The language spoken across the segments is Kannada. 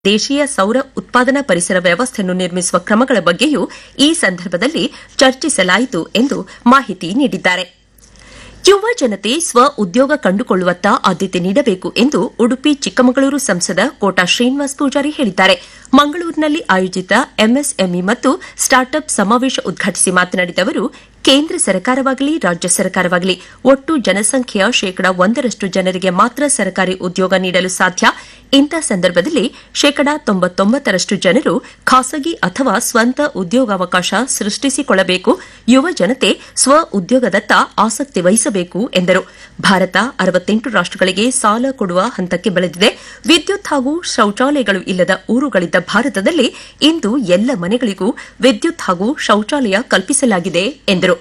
ದೇಶೀಯ ಸೌರ ಉತ್ಪಾದನಾ ಪರಿಸರ ವ್ಯವಸ್ಥೆಯನ್ನು ನಿರ್ಮಿಸುವ ಕ್ರಮಗಳ ಬಗ್ಗೆಯೂ ಈ ಸಂದರ್ಭದಲ್ಲಿ ಚರ್ಚಿಸಲಾಯಿತು ಎಂದು ಮಾಹಿತಿ ನೀಡಿದ್ದಾರೆ ಯುವ ಜನತೆ ಸ್ವ ಉದ್ಯೋಗ ಕಂಡುಕೊಳ್ಳುವತ್ತ ಆದ್ಯತೆ ನೀಡಬೇಕು ಎಂದು ಉಡುಪಿ ಚಿಕ್ಕಮಗಳೂರು ಸಂಸದ ಕೋಟಾ ಶ್ರೀನಿವಾಸ್ ಪೂಜಾರಿ ಹೇಳಿದ್ದಾರೆ ಮಂಗಳೂರಿನಲ್ಲಿ ಆಯೋಜಿತ ಎಂಎಸ್ಎಂಇ ಮತ್ತು ಸ್ಟಾರ್ಟ್ಅಪ್ ಸಮಾವೇಶ ಉದ್ಘಾಟಿಸಿ ಮಾತನಾಡಿದ ಅವರು ಕೇಂದ್ರ ಸರ್ಕಾರವಾಗಲಿ ರಾಜ್ಯ ಸರ್ಕಾರವಾಗಲಿ ಒಟ್ಟು ಜನಸಂಖ್ಯೆಯ ಶೇಕಡ ಒಂದರಷ್ಟು ಜನರಿಗೆ ಮಾತ್ರ ಸರ್ಕಾರಿ ಉದ್ಯೋಗ ನೀಡಲು ಸಾಧ್ಯ ಇಂಥ ಸಂದರ್ಭದಲ್ಲಿ ಶೇಕಡ ತೊಂಬತ್ತೊಂಬತ್ತರಷ್ಟು ಜನರು ಖಾಸಗಿ ಅಥವಾ ಸ್ವಂತ ಉದ್ಯೋಗಾವಕಾಶ ಸೃಷ್ಟಿಸಿಕೊಳ್ಳಬೇಕು ಯುವ ಜನತೆ ಸ್ವ ಉದ್ಯೋಗದತ್ತ ಆಸಕ್ತಿ ವಹಿಸಬೇಕು ಎಂದರು ಭಾರತ ಅರವತ್ತೆಂಟು ರಾಷ್ಟಗಳಿಗೆ ಸಾಲ ಕೊಡುವ ಹಂತಕ್ಕೆ ಬೆಳೆದಿದೆ ವಿದ್ಯುತ್ ಹಾಗೂ ಶೌಚಾಲಯಗಳು ಇಲ್ಲದ ಊರುಗಳಿದ್ದ ಭಾರತದಲ್ಲಿ ಇಂದು ಎಲ್ಲ ಮನೆಗಳಿಗೂ ವಿದ್ಯುತ್ ಹಾಗೂ ಶೌಚಾಲಯ ಕಲ್ಪಿಸಲಾಗಿದೆ ಎಂದರು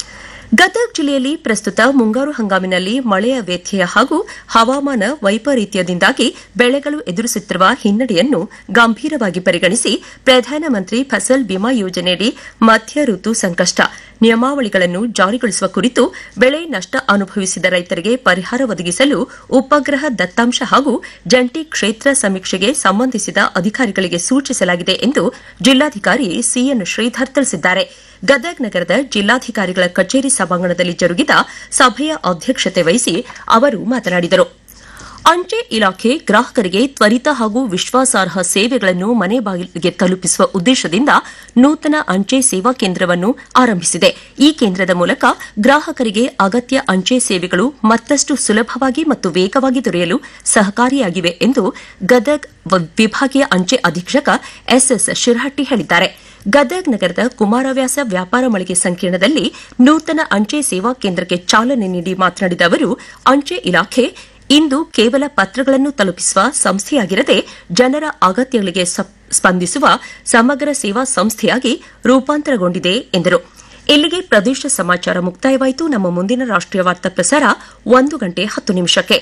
ಗದಗ ಜಿಲ್ಲೆಯಲ್ಲಿ ಪ್ರಸ್ತುತ ಮುಂಗಾರು ಹಂಗಾಮಿನಲ್ಲಿ ಮಳೆಯ ವ್ಯತ್ಯಯ ಹಾಗೂ ಹವಾಮಾನ ವೈಪರೀತ್ಯದಿಂದಾಗಿ ಬೆಳೆಗಳು ಎದುರಿಸುತ್ತಿರುವ ಹಿನ್ನಡೆಯನ್ನು ಗಂಭೀರವಾಗಿ ಪರಿಗಣಿಸಿ ಪ್ರಧಾನಮಂತ್ರಿ ಫಸಲ್ ಬಿಮಾ ಯೋಜನೆಯಡಿ ಮಧ್ಯ ಋತು ಸಂಕಷ್ಟ ನಿಯಮಾವಳಿಗಳನ್ನು ಜಾರಿಗೊಳಿಸುವ ಕುರಿತು ಬೆಳೆ ನಷ್ಟ ಅನುಭವಿಸಿದ ರೈತರಿಗೆ ಪರಿಹಾರ ಒದಗಿಸಲು ಉಪಗ್ರಹ ದತ್ತಾಂಶ ಹಾಗೂ ಜಂಟಿ ಕ್ಷೇತ್ರ ಸಮೀಕ್ಷೆಗೆ ಸಂಬಂಧಿಸಿದ ಅಧಿಕಾರಿಗಳಿಗೆ ಸೂಚಿಸಲಾಗಿದೆ ಎಂದು ಜಿಲ್ಲಾಧಿಕಾರಿ ಸಿಎನ್ ಶ್ರೀಧರ್ ತಿಳಿಸಿದ್ದಾರೆ ಗದಗ ನಗರದ ಜಿಲ್ಲಾಧಿಕಾರಿಗಳ ಕಚೇರಿ ಸಭಾಂಗಣದಲ್ಲಿ ಜರುಗಿದ ಸಭೆಯ ಅಧ್ಯಕ್ಷತೆ ವಹಿಸಿ ಅವರು ಮಾತನಾಡಿದರು ಅಂಚೆ ಇಲಾಖೆ ಗ್ರಾಹಕರಿಗೆ ತ್ವರಿತ ಹಾಗೂ ವಿಶ್ವಾಸಾರ್ಹ ಸೇವೆಗಳನ್ನು ಮನೆ ಬಾಗಿಲಿಗೆ ತಲುಪಿಸುವ ಉದ್ದೇಶದಿಂದ ನೂತನ ಅಂಚೆ ಸೇವಾ ಕೇಂದ್ರವನ್ನು ಆರಂಭಿಸಿದೆ ಈ ಕೇಂದ್ರದ ಮೂಲಕ ಗ್ರಾಹಕರಿಗೆ ಅಗತ್ಯ ಅಂಚೆ ಸೇವೆಗಳು ಮತ್ತಷ್ಟು ಸುಲಭವಾಗಿ ಮತ್ತು ವೇಗವಾಗಿ ದೊರೆಯಲು ಸಹಕಾರಿಯಾಗಿವೆ ಎಂದು ಗದಗ್ ವಿಭಾಗೀಯ ಅಂಚೆ ಅಧೀಕ್ಷಕ ಎಸ್ಎಸ್ ಶಿರಹಟ್ಟಿ ಹೇಳಿದ್ದಾರೆ ಗದಗ್ ನಗರದ ಕುಮಾರವ್ಯಾಸ ವ್ಯಾಪಾರ ಮಳಿಗೆ ಸಂಕೀರ್ಣದಲ್ಲಿ ನೂತನ ಅಂಚೆ ಸೇವಾ ಕೇಂದ್ರಕ್ಕೆ ಚಾಲನೆ ನೀಡಿ ಮಾತನಾಡಿದ ಅವರು ಅಂಚೆ ಇಲಾಖೆ ಇಂದು ಕೇವಲ ಪತ್ರಗಳನ್ನು ತಲುಪಿಸುವ ಸಂಸ್ಥೆಯಾಗಿರದೆ ಜನರ ಅಗತ್ಯಗಳಿಗೆ ಸ್ಪಂದಿಸುವ ಸಮಗ್ರ ಸೇವಾ ಸಂಸ್ಥೆಯಾಗಿ ರೂಪಾಂತರಗೊಂಡಿದೆ ಎಂದರು ಇಲ್ಲಿಗೆ ಪ್ರದೇಶ ಸಮಾಚಾರ ಮುಕ್ತಾಯವಾಯಿತು ನಮ್ಮ ಮುಂದಿನ ರಾಷ್ಟೀಯ ವಾರ್ತಾ ಪ್ರಸಾರ ಒಂದು ಗಂಟೆ ಹತ್ತು ನಿಮಿಷಕ್ಕೆ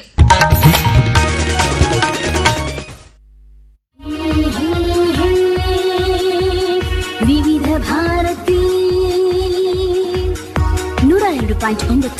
ವಿವಿಧ ಭಾರತಿ ನೂರ ಎರಡು ಪಾಯಿಂಟ್ ಒಂಬತ್ತು